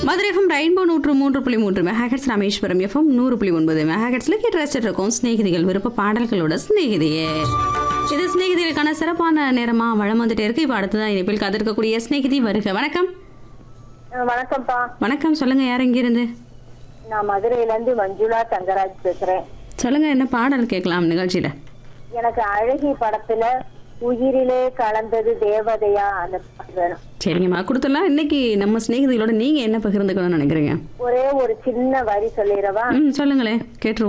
Madurai FM rainbow நூற்று மூன்று புள்ளி மூன்று மெகாஹெட்ஸ் ராமேஸ்வரம் எஃப்எம் நூறு புள்ளி ஒன்பது மெகாஹெட்ஸ்ல கேட்டு ரசிச்சிட்டு இருக்கோம் சிநேகிதிகள் விருப்ப பாடல்களோட சிநேகிதியே இது சிநேகிதிகளுக்கான சிறப்பான நேரமா வளம் வந்துட்டே இருக்கு இப்போ அடுத்ததான் இனிப்பில் காத்திருக்கக்கூடிய சிநேகிதி வருக வணக்கம் அஹ் வணக்கம்ப்பா வணக்கம் சொல்லுங்க யார் இருந்து நான் மதுரையில இருந்து மஞ்சுளா தங்கராஜ் பேசுறேன் சொல்லுங்க என்ன பாடல் கேட்கலாம் நிகழ்ச்சியில எனக்கு அழகி படத்துல உயிரிலே கலந்தது தேவதையா அந்த பாட்டு வேணும் சரிங்கம்மா கொடுத்துடலாம் இன்னைக்கு நம்ம சிநேகிதிகளோட நீங்க என்ன பகிர்ந்துக்கணும்னு நினைக்கிறீங்க ஒரே ஒரு சின்ன வரி சொல்லிடவா ம் சொல்லுங்களேன் கேட்டுருவோம்